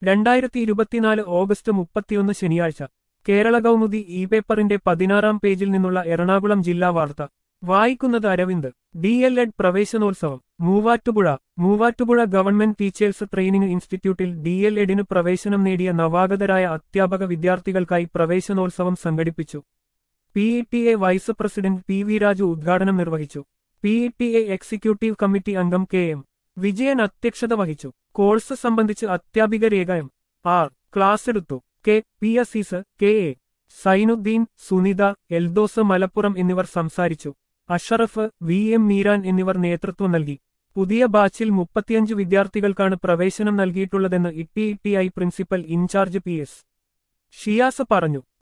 രണ്ടായിരത്തി ഇരുപത്തിനാല് ഓഗസ്റ്റ് മുപ്പത്തിയൊന്ന് ശനിയാഴ്ച കേരള കൗമുദി ഇ പേപ്പറിന്റെ പതിനാറാം പേജിൽ നിന്നുള്ള എറണാകുളം ജില്ലാ വാർത്ത വായിക്കുന്നത് അരവിന്ദ് ഡി എൽ എഡ് പ്രവേശനോത്സവം Muvattupuzha Muvattupuzha government teachers training ഇൻസ്റ്റിറ്റ്യൂട്ടിൽ ഡി എൽ എഡിന് പ്രവേശനം നേടിയ നവാഗതരായ അധ്യാപക വിദ്യാർത്ഥികൾക്കായി പ്രവേശനോത്സവം സംഘടിപ്പിച്ചു P E T A vice president P V Raju ഉദ്ഘാടനം നിർവഹിച്ചു P E T A executive committee അംഗം കെ എം വിജയൻ അധ്യക്ഷത വഹിച്ചു കോഴ്സ് സംബന്ധിച്ച് അധ്യാപിക രേഖ എം ആർ ക്ലാസ് എടുത്തു K P Azeez K A Sainudheen Sunitha Eldhose Malappuram എന്നിവർ സംസാരിച്ചു അഷറഫ് വി എം മീരാൻ എന്നിവർ നേതൃത്വം നൽകി പുതിയ ബാച്ചിൽ മുപ്പത്തിയഞ്ച് വിദ്യാർത്ഥികൾക്കാണ് പ്രവേശനം നൽകിയിട്ടുള്ളതെന്ന് E T E T I principal incharge P S Shiyas പറഞ്ഞു